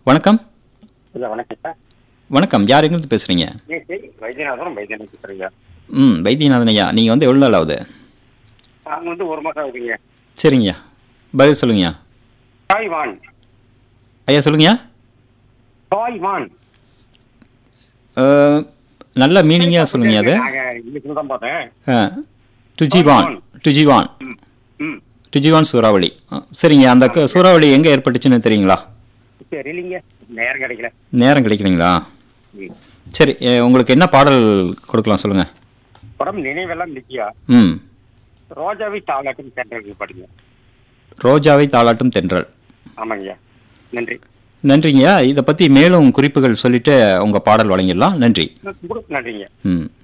வணக்கம் இல்லை வணக்கம் சார் வணக்கம் யார் எங்கிருந்து பேசுகிறீங்க ஏ சரி வைத்தியநாதன் வைத்தியநாதன் பேசுறீங்க ம் வைத்தியநாதன் ஐயா நீங்கள் வந்து எவ்வளோ நாள் ஆகுது நாங்கள் வந்து ஒரு மாதம் ஆகுதுங்க சரிங்கய்யா பதில் சொல்லுங்கய்யா தாய்வான் ஐயா சொல்லுங்கய்யா தாய்வான் அஹ், நல்ல மீனிங்காக சொல்லுங்க அது நாங்கள் இன்னைக்கு தான் பார்த்தேன் டுஜிவான் டுஜிவான் ம் ம் டுஜிவான் சூறாவளி அஹ், சரிங்க அந்த க- சூறாவளி எங்கே ஏற்பட்டுச்சுன்னு தெரியுங்களா சரி இல்லைங்க நேரம் கிடைக்கல நேரம் கிடைக்கலைங்களா ம் சரி அஹ், உங்களுக்கு என்ன பாடல் கொடுக்கலாம் சொல்லுங்கள் படம் நினைவெல்லாம் நித்தியா ம் ரோஜாவை தாளாட்டும் சென்டர்கள் படிங்க ரோஜாவை தாளாட்டும் தென்றல் ஆமாங்கய்யா நன்றி நன்றிங்கய்யா இதை பற்றி மேலும் குறிப்புகள் சொல்லிட்டு உங்கள் பாடல் வழங்கிடலாம் நன்றி நன்றிங்க ம்